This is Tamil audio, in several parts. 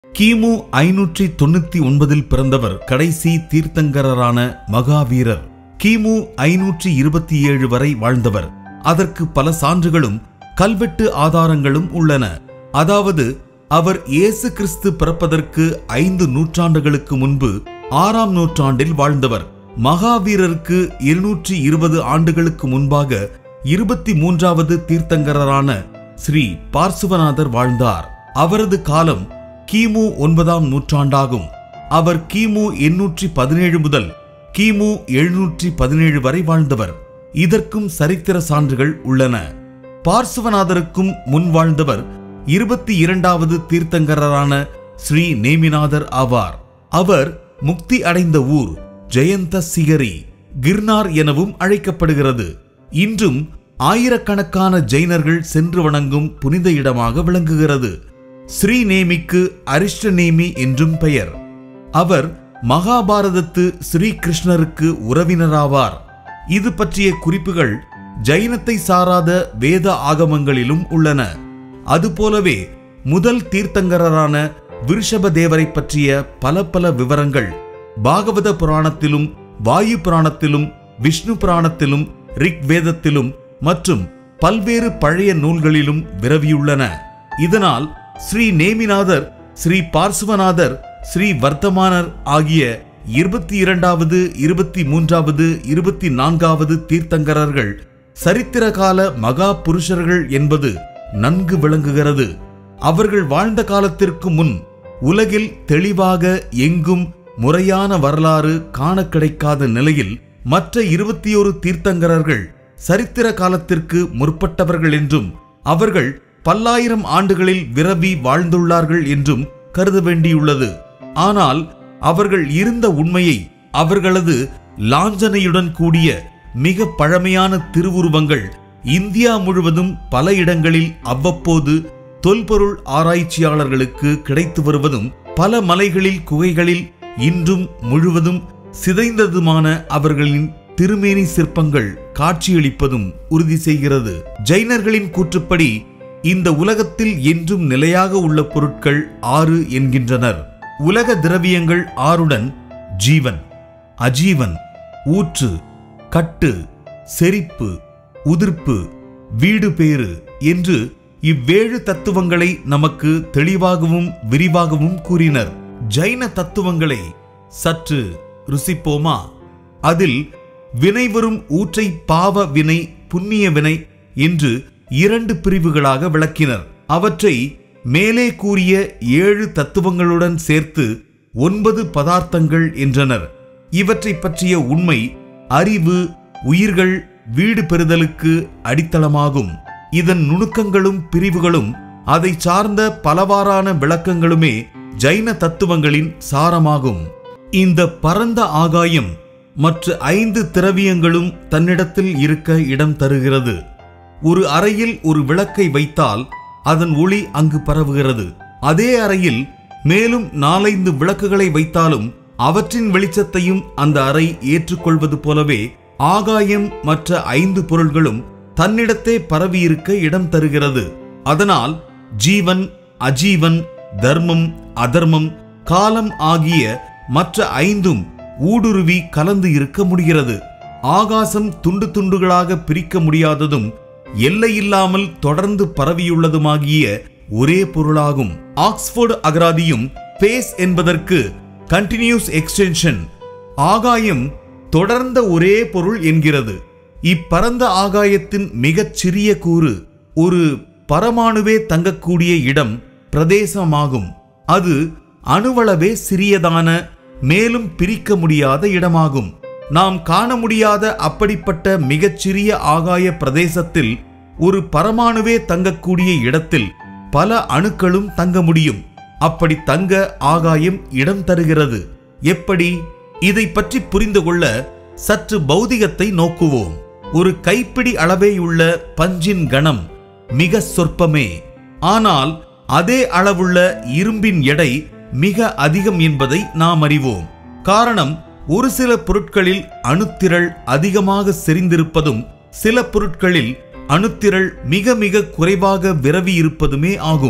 கிமு ஐநூற்றி தொண்ணூத்தி ஒன்பதில் பிறந்தவர் கடைசி தீர்த்தங்கரரான மகாவீரர் கிமு ஐநூற்றி இருபத்தி ஏழு வரை வாழ்ந்தவர் அதற்கு பல சான்றுகளும் கல்வெட்டு ஆதாரங்களும் உள்ளன அதாவது அவர் இயேசு கிறிஸ்து பிறப்பதற்கு ஐந்து நூற்றாண்டுகளுக்கு முன்பு ஆறாம் நூற்றாண்டில் வாழ்ந்தவர் மகாவீரருக்கு இருநூற்றி இருபது ஆண்டுகளுக்கு முன்பாக இருபத்தி மூன்றாவது தீர்த்தங்கரரான ஸ்ரீ பார்சுவநாதர் வாழ்ந்தார் அவரது காலம் கிமு ஒன்பதாம் நூற்றாண்டாகும் அவர் கிமு எண்ணூற்றி பதினேழு முதல் கிமு எழுநூற்றி பதினேழு வரை வாழ்ந்தவர் இதற்கும் சரித்திர சான்றுகள் உள்ளன பார்சுவநாதருக்கும் முன் வாழ்ந்தவர் இருபத்தி இரண்டாவது தீர்த்தங்கரரான ஸ்ரீ நேமிநாதர் ஆவார் அவர் முக்தி அடைந்த ஊர் ஜெயந்த சிகரி கிர்னார் எனவும் அழைக்கப்படுகிறது இன்றும் ஆயிரக்கணக்கான ஜெயினர்கள் சென்று வணங்கும் புனித இடமாக விளங்குகிறது ஸ்ரீநேமிக்கு அரிஷ்டநேமி என்றும் பெயர் அவர் மகாபாரதத்து ஸ்ரீகிருஷ்ணருக்கு உறவினராவார் இது பற்றிய குறிப்புகள் ஜைனத்தை சாராத வேத ஆகமங்களிலும் உள்ளன அதுபோலவே முதல் தீர்த்தங்கரரான விருஷப தேவரை பற்றிய பல பல விவரங்கள் பாகவத புராணத்திலும் வாயு புராணத்திலும் விஷ்ணு புராணத்திலும் ரிக் வேதத்திலும் மற்றும் பல்வேறு பழைய நூல்களிலும் விரவியுள்ளன இதனால் ஸ்ரீ நேமிநாதர் ஸ்ரீ பார்சுவநாதர் ஸ்ரீ வர்த்தமானர் ஆகிய இருபத்தி இரண்டாவது இருபத்தி மூன்றாவது இருபத்தி நான்காவது தீர்த்தங்கரர்கள் சரித்திர கால மகா புருஷர்கள் என்பது நன்கு விளங்குகிறது அவர்கள் வாழ்ந்த காலத்திற்கு முன் உலகில் தெளிவாக எங்கும் முறையான வரலாறு காண கிடைக்காத நிலையில் மற்ற இருபத்தி ஒரு தீர்த்தங்கரர்கள் சரித்திர காலத்திற்கு முற்பட்டவர்கள் என்றும் அவர்கள் பல்லாயிரம் ஆண்டுகளில் விரவி வாழ்ந்துள்ளார்கள் என்றும் கருத வேண்டியுள்ளது ஆனால் அவர்கள் இருந்த உண்மையை அவர்களது லாஞ்சனையுடன் கூடிய மிக பழமையான திருவுருவங்கள் இந்தியா முழுவதும் பல இடங்களில் அவ்வப்போது தொல்பொருள் ஆராய்ச்சியாளர்களுக்கு கிடைத்து வருவதும் பல மலைகளில் குகைகளில் இன்றும் முழுவதும் சிதைந்ததுமான அவர்களின் திருமேனி சிற்பங்கள் காட்சியளிப்பதும் உறுதி செய்கிறது ஜைனர்களின் கூற்றுப்படி இந்த உலகத்தில் என்றும் நிலையாக உள்ள பொருட்கள் ஆறு என்கின்றனர் உலக திரவியங்கள் ஆறுடன் ஜீவன் அஜீவன் ஊற்று கட்டு செரிப்பு உதிர்ப்பு வீடு பேறு என்று இவ்வேழு தத்துவங்களை நமக்கு தெளிவாகவும் விரிவாகவும் கூறினர் ஜைன தத்துவங்களை சற்று ருசிப்போமா அதில் வினைவரும் ஊற்றை பாவ வினை புண்ணிய வினை என்று இரண்டு பிரிவுகளாக விளக்கினர் அவற்றை மேலே கூறிய ஏழு தத்துவங்களுடன் சேர்த்து ஒன்பது பதார்த்தங்கள் என்றனர் இவற்றை பற்றிய உண்மை அறிவு உயிர்கள் வீடு பெறுதலுக்கு அடித்தளமாகும் இதன் நுணுக்கங்களும் பிரிவுகளும் அதை சார்ந்த பலவாறான விளக்கங்களுமே ஜைன தத்துவங்களின் சாரமாகும் இந்த பரந்த ஆகாயம் மற்ற ஐந்து திரவியங்களும் தன்னிடத்தில் இருக்க இடம் தருகிறது ஒரு அறையில் ஒரு விளக்கை வைத்தால் அதன் ஒளி அங்கு பரவுகிறது அதே அறையில் மேலும் நாலைந்து விளக்குகளை வைத்தாலும் அவற்றின் வெளிச்சத்தையும் அந்த அறை ஏற்றுக்கொள்வது போலவே ஆகாயம் மற்ற ஐந்து பொருள்களும் தன்னிடத்தே பரவியிருக்க இடம் தருகிறது அதனால் ஜீவன் அஜீவன் தர்மம் அதர்மம் காலம் ஆகிய மற்ற ஐந்தும் ஊடுருவி கலந்து இருக்க முடிகிறது ஆகாசம் துண்டு துண்டுகளாக பிரிக்க முடியாததும் எல்லையில்லாமல் தொடர்ந்து பரவியுள்ளதுமாகிய ஒரே பொருளாகும் ஆக்ஸ்போர்டு அகராதியும் பேஸ் என்பதற்கு கண்டினியூஸ் எக்ஸ்டென்ஷன் ஆகாயம் தொடர்ந்த ஒரே பொருள் என்கிறது இப்பரந்த ஆகாயத்தின் மிகச் சிறிய கூறு ஒரு பரமாணுவே தங்கக்கூடிய இடம் பிரதேசமாகும் அது அணுவளவே சிறியதான மேலும் பிரிக்க முடியாத இடமாகும் நாம் காண முடியாத அப்படிப்பட்ட மிகச்சிறிய ஆகாய பிரதேசத்தில் ஒரு பரமாணுவே தங்கக்கூடிய இடத்தில் பல அணுக்களும் தங்க முடியும் அப்படி தங்க ஆகாயம் இடம் தருகிறது எப்படி இதை பற்றி புரிந்து கொள்ள சற்று பௌதிகத்தை நோக்குவோம் ஒரு கைப்பிடி அளவேயுள்ள பஞ்சின் கணம் மிக சொற்பமே ஆனால் அதே அளவுள்ள இரும்பின் எடை மிக அதிகம் என்பதை நாம் அறிவோம் காரணம் ஒரு சில பொருட்களில் அணுத்திரள் அதிகமாக செறிந்திருப்பதும் சில பொருட்களில் அணுத்திரள் மிக மிக குறைவாக விரவி இருப்பதுமே ஆகும்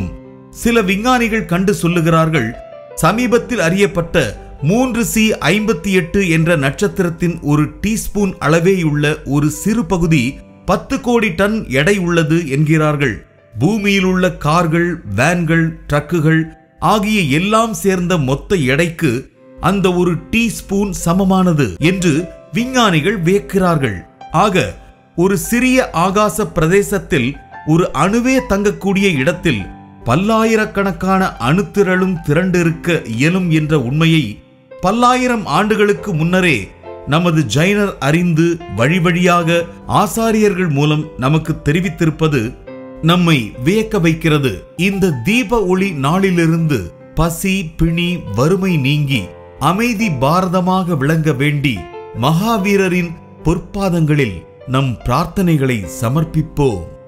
சில விஞ்ஞானிகள் கண்டு சொல்லுகிறார்கள் சமீபத்தில் அறியப்பட்ட மூன்று சி ஐம்பத்தி எட்டு என்ற நட்சத்திரத்தின் ஒரு டீஸ்பூன் அளவேயுள்ள ஒரு சிறு பகுதி பத்து கோடி டன் எடை உள்ளது என்கிறார்கள் பூமியில் உள்ள கார்கள் வேன்கள் ட்ரக்குகள் ஆகிய எல்லாம் சேர்ந்த மொத்த எடைக்கு அந்த ஒரு டீஸ்பூன் சமமானது என்று விஞ்ஞானிகள் வியக்கிறார்கள் ஆக ஒரு சிறிய ஆகாச பிரதேசத்தில் ஒரு அணுவே தங்கக்கூடிய இடத்தில் பல்லாயிரக்கணக்கான அணுத்திரளும் திரண்டிருக்க இயலும் என்ற உண்மையை பல்லாயிரம் ஆண்டுகளுக்கு முன்னரே நமது ஜைனர் அறிந்து வழி வழியாக ஆசாரியர்கள் மூலம் நமக்கு தெரிவித்திருப்பது நம்மை வியக்க வைக்கிறது இந்த தீப ஒளி நாளிலிருந்து பசி பிணி வறுமை நீங்கி அமைதி பாரதமாக விளங்க வேண்டி மகாவீரரின் பொற்பாதங்களில் நம் பிரார்த்தனைகளை சமர்ப்பிப்போம்